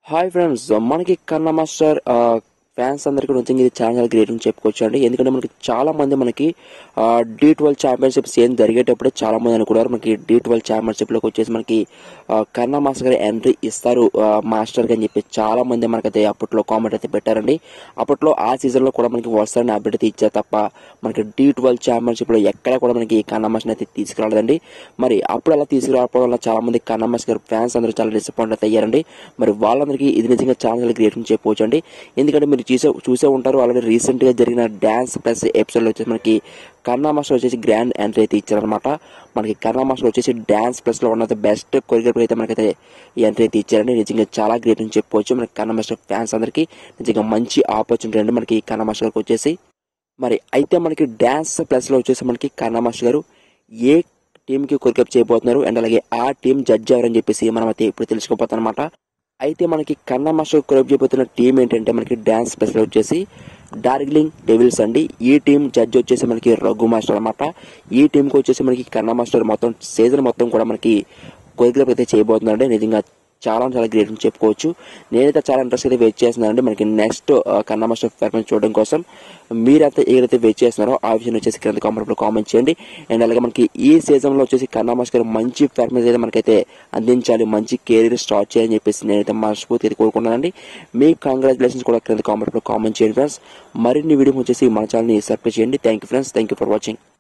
hi friends మనకి కన్నా master fans అందరికీ నిజంగా ఇది ఛానల్ గ్రేట్ అని చెప్పుకోవచ్చు అండి ఎందుకంటే మనకి చాలా మంది మనకి డి ట్వెల్వ్ ఛాంపియన్షిప్స్ ఏం జరిగేటప్పుడే చాలా మంది అనుకున్నారు మనకి డి ట్వెల్వ్ ఛాంపియన్షిప్ లోకి వచ్చేసి మనకి ఆ, కన్నా మాస్టర్ గారు ఎంట్రీ ఇస్తారు ఆ, మాస్టర్ అని చెప్పి చాలా మంది మనకైతే అప్పట్లో కామెంట్ అయితే పెట్టారండి అప్పట్లో ఆ సీజన్ లో కూడా మనకి వస్తారని అప్డేట్ అయితే ఇచ్చారు తప్ప మనకి డి ట్వెల్వ్ ఛాంపియన్షిప్ లో ఎక్కడ కూడా మనకి కన్నా మాస్టర్ అయితే తీసుకురాలేదండి మరి అప్పుడు అలా తీసుకురావడం వల్ల చాలా మంది కన్నా మాస్టర్ గారు ఫ్యాన్స్ అందరూ చాలా డిసప్పాయింట్ అయితే అయ్యారండి మరి వాళ్ళందరికీ ఇది నిజంగా ఛానల్ గ్రేట్ అని చెప్పవచ్చు అండి ఎందుకంటే మీరు చూసే చూసే ఉంటారు ఆల్రెడీ రీసెంట్ గా జరిగిన డాన్స్ ప్లస్ ఎపిసోడ్ లో వచ్చేసి మనకి కన్నా మాస్టర్ వచ్చేసి గ్రాండ్ ఎంట్రీ అయితే ఇచ్చారనమాట మనకి కన్నా మాస్టర్ వచ్చేసి డాన్స్ ప్లస్ లో one of the best choreographer అయితే మనకైతే ఈ ఎంట్రీ అయితే ఇచ్చారండి నిజంగా చాలా గ్రేట్ అని చెప్పుకోవచ్చు మనకి కన్నా మాస్టర్ ఫ్యాన్స్ అందరికీ నిజంగా మంచి ఆపర్చునిటీ అండి మనకి కన్నా మాస్టర్ గారికి వచ్చేసి మరి అయితే మనకి డాన్స్ ప్లస్ లో వచ్చేసి మనకి కన్నా మాస్టర్ గారు ఏ టీం కి కొరికప్ చేయబోతున్నారు అండ్ అలాగే ఆ టీం జడ్జ్ ఎవరని చెప్పేసి మనం అయితే ఇప్పుడు తెలుసుకోపోతాం అనమాట అయితే మనకి కన్నా మాస్టర్ కొరికప్ చేయబోతున్న టీం ఏంటంటే మనకి డాన్స్ ప్లస్ లో వచ్చేసి డార్జిలింగ్ డెవిల్స్ అండి ఈ టీం జడ్జ్ వచ్చేసి మనకి రఘు మాస్టర్ అనమాట ఈ టీం కి వచ్చేసి మనకి కన్నా మాస్టర్ మొత్తం సీజన్ మొత్తం కూడా మనకి కొరియోగ్రఫీ అయితే చేయబోతున్నారండి నిజంగా చాలా చాలా గ్రేట్ అని చెప్పుకోవచ్చు నేనైతే చాలా ఇంట్రెస్ట్ అయితే వెయిట్ చేస్తున్నానండి మనకి నెక్స్ట్ కన్నా మాస్టర్ పెర్ఫార్మెన్స్ చూడడం కోసం మీరైతే ఏదైతే వెయిట్ చేస్తున్నారో ఆ విషయం వచ్చేసి కింద కామెంట్ లో కామెంట్ చేయండి అండ్ అలాగే మనకి ఈ సీజన్ లో వచ్చేసి కన్నా మాస్టర్ గారు మంచి పెర్ఫార్మెన్స్ అయితే మనకైతే అందించాలి మంచి కెరీర్ స్టార్ట్ చేయాలని చెప్పేసి నేనైతే మనస్ఫూర్తి కోరుకుంటున్నానండి మీ కంగ్రాచులేషన్స్ కూడా కింద కామెంట్ లో కామెంట్ చేయండి ఫ్రెండ్స్ మరిన్ని వీడియో వచ్చేసి మన ఛానల్ని సబ్స్క్రైబ్ చేయండి thank you friends thank you for watching